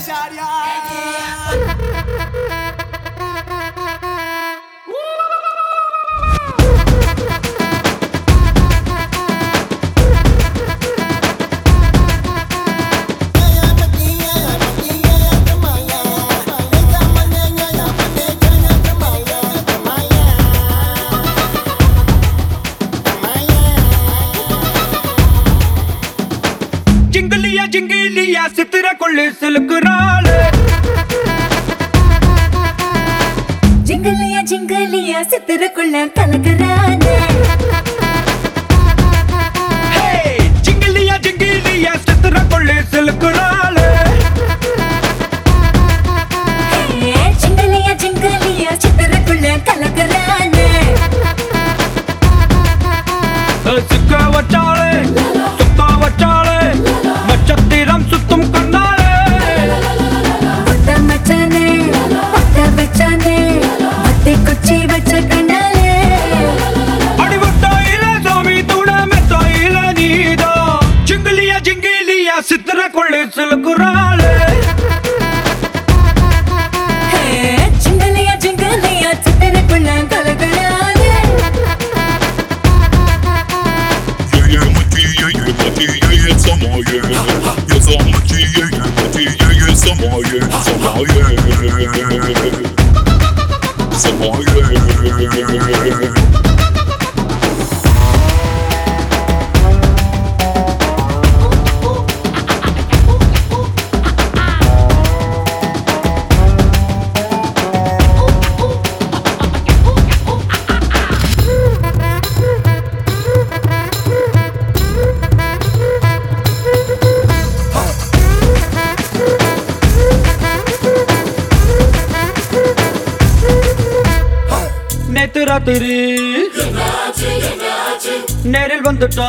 ஷாரியா ஜிங்கிலியா ஜிங்கிலியா சித்திர கொள்ளு சிலுக்குறாளு ஜிங்கலியா ஜிங்கலியா சித்திரக்குள்ள கலக்குறான ஹே ஜிங்கிலியா ஜிங்கிலியா சித்திர கொள்ளு சிலுக்குறாளு ஜிங்கலியா ஜிங்கலியா சித்திரக்குள்ள கலக்குறான சிக்க வச்சாளு சுத்த வச்சாளு நட்சத்திரம் சுத்தும் கண்ணாளு ஒத்த மச்சானே ஒத்த வச்சானே ஒத்தை குச்சி வச்ச கண்ணாலே அடிவட்டாயில சாமி துண மெத்தாயில நீதா ஜிங்கிலியா ஜிங்கிலியா சித்திர கொள்ளு சிலுக்குறாளு ஜிங்கலியா ஜிங்கலியா சித்திரக்குள்ள கலக்குறான Yeah, yeah, yeah, mati, yeah, yeah, mati, yeah, yeah, some more, yeah. Yeah, some mati, yeah, yeah, mati, yeah, yeah, some more, yeah, some more, yeah. Some more, yeah. நேத்து ராத்திரி நேரில் வந்துட்டா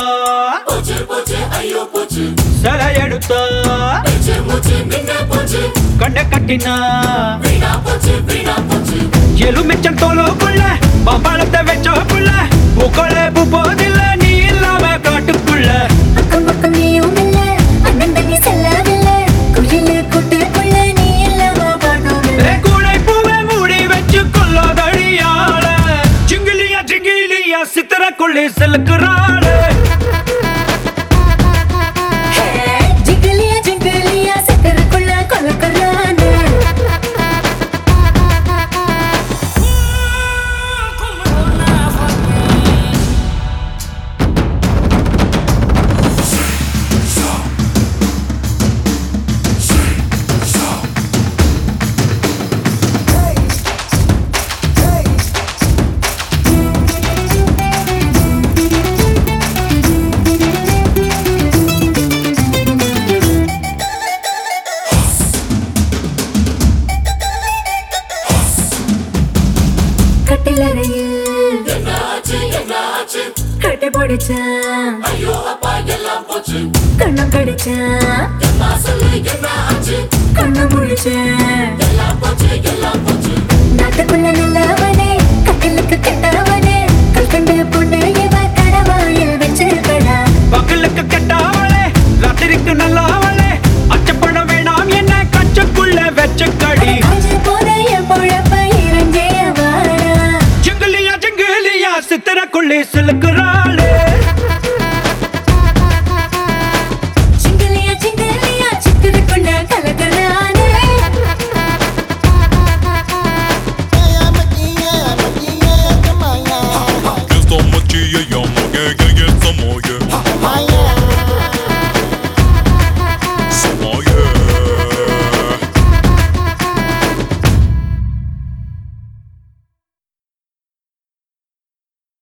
சிலை எடுத்தா கண்ண கட்டினா எலுமிச்சம் தோலுக்குள்ள பம்பளத்தை வச்சோக்குள்ள புகழ போதில்ல நீ இல்லாம காட்டுக்குள்ள அக்கம் பக்கம் நீயும் இல்ல அண்ணன் தண்ணி செல்லவில்ல குயிலு கூட்டுக்குள்ள நீ இல்லாம பாடும் ஏ கூடை பூவை மூடி வச்சு கொள்ளாதடியாள ஜிங்கிலியா ஜிங்கிலியா சித்திர கொள்ளி செலுக்குறாளு ஜிங்கலியா ஜிங்கலியா சித்திரக்குள்ள கலக்குறான கட்டிலறையில் கட்டை போடுச்சான் கண்ணம் கடிச்சான் கண்ணம் முழிச்சேன் நாட்டுக்குள்ள நல்லவனே